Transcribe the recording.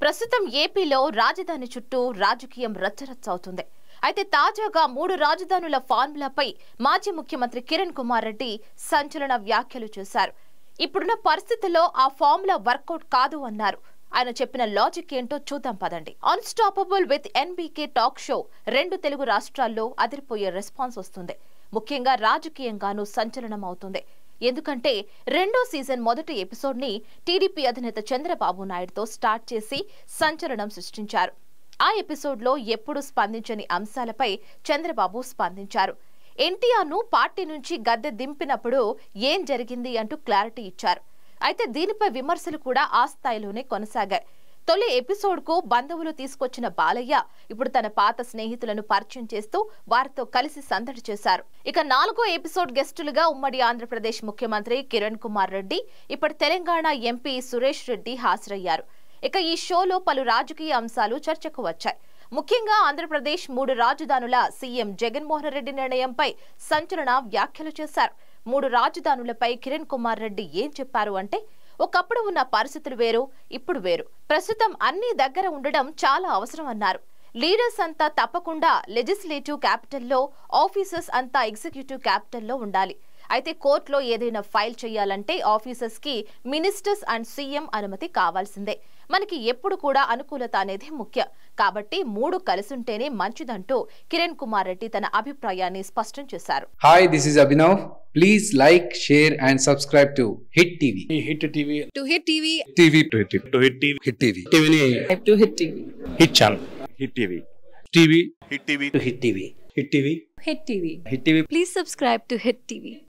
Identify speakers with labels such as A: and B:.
A: ప్రస్తుతం ఏపీలో రాజధాని చుట్టూ రాజకీయం రచ్చరచ్చ అవుతుంది అయితే తాజాగా మూడు రాజధానుల ఫార్ములాపై మాజీ ముఖ్యమంత్రి కిరణ్ కుమార్ రెడ్డి సంచలన వ్యాఖ్యలు చేశారు ఇప్పుడున్న పరిస్థితుల్లో ఆ ఫార్ములా వర్కౌట్ కాదు అన్నారు ఆయన చెప్పిన లాజిక్ ఏంటో చూద్దాం పదండి unstoppable with NBK talk show రెండు తెలుగు రాష్ట్రాల్లో అదిరిపోయే రెస్పాన్స్ వస్తుంది ముఖ్యంగా రాజకీయంగానూ సంచలనం అవుతుంది ఎందుకంటే రెండో సీజన్ మొదటి ఎపిసోడ్ ని టీడీపీ అధినేత చంద్రబాబు నాయుడుతో స్టార్ట్ చేసి సంచలనం సృష్టించారు ఆ ఎపిసోడ్ లో ఎప్పుడు స్పందించని అంశాలపై చంద్రబాబు స్పందించారు ఎన్టీఆర్ ను పార్టీ నుంచి గద్దె దింపినప్పుడు ఏం జరిగింది అంటూ క్లారిటీ ఇచ్చారు అయితే దీనిపై విమర్శలు కూడా ఆ స్థాయిలోనే కొనసాగాయి తొలి ఎపిసోడ్ కు బంధువులు తీసుకొచ్చిన బాలయ్య ఇప్పుడు తన పాత స్నేహితులను పరిచయం చేస్తూ వారితో కలిసి సందడి చేశారు ఇక నాలుగో ఎపిసోడ్ గెస్టులుగా ఉమ్మడి ఆంధ్రప్రదేశ్ ముఖ్యమంత్రి కిరణ్ కుమార్ రెడ్డి ఇప్పటి తెలంగాణ ఎంపీ సురేష్ రెడ్డి హాజరయ్యారు ఇక ఈ షోలో పలు రాజకీయ అంశాలు చర్చకు వచ్చాయి ముఖ్యంగా ఆంధ్రప్రదేశ్ మూడు రాజధానుల సీఎం జగన్మోహన్ రెడ్డి నిర్ణయంపై సంచలన వ్యాఖ్యలు చేశారు మూడు రాజధానులపై కిరణ్ కుమార్ రెడ్డి ఏం చెప్పారు అంటే ఒకప్పుడు ఉన్న పరిస్థితులు వేరు ఇప్పుడు వేరు ప్రస్తుతం అన్ని దగ్గర ఉండడం చాలా అవసరం అన్నారు లీడర్స్ అంతా తప్పకుండా లెజిస్లేటివ్ క్యాపిటల్లో ఆఫీసర్స్ అంతా ఎగ్జిక్యూటివ్ క్యాపిటల్లో ఉండాలి అయితే కోర్టులో ఏదైనా ఫైల్ చేయాలంటే ఆఫీసర్స్ కి మినిస్టర్స్ అండ్ సీఎం అనుమతి కావాల్సిందే మనకి ఎప్పుడు కూడా అనుకూలత అనేది ముఖ్యం కాబట్టి మూడు కలిసుంటేనే మంచిదంటూ కిరణ్ కుమార్ రెడ్డి తన అభిప్రాయాన్ని స్పష్టం చేశారు
B: Hi, this is Abhinav. Please like, share, and subscribe to Hit TV.
C: Hit TV
D: to hit TV
B: TV.
C: To hit to hit TV
B: Hit TV.
C: టీవీని
D: to hit TV
C: hit channel
E: hit TV
C: TV
E: hit TV
C: to hit TV hit TV
D: hit TV
C: hit TV
D: please subscribe to hit TV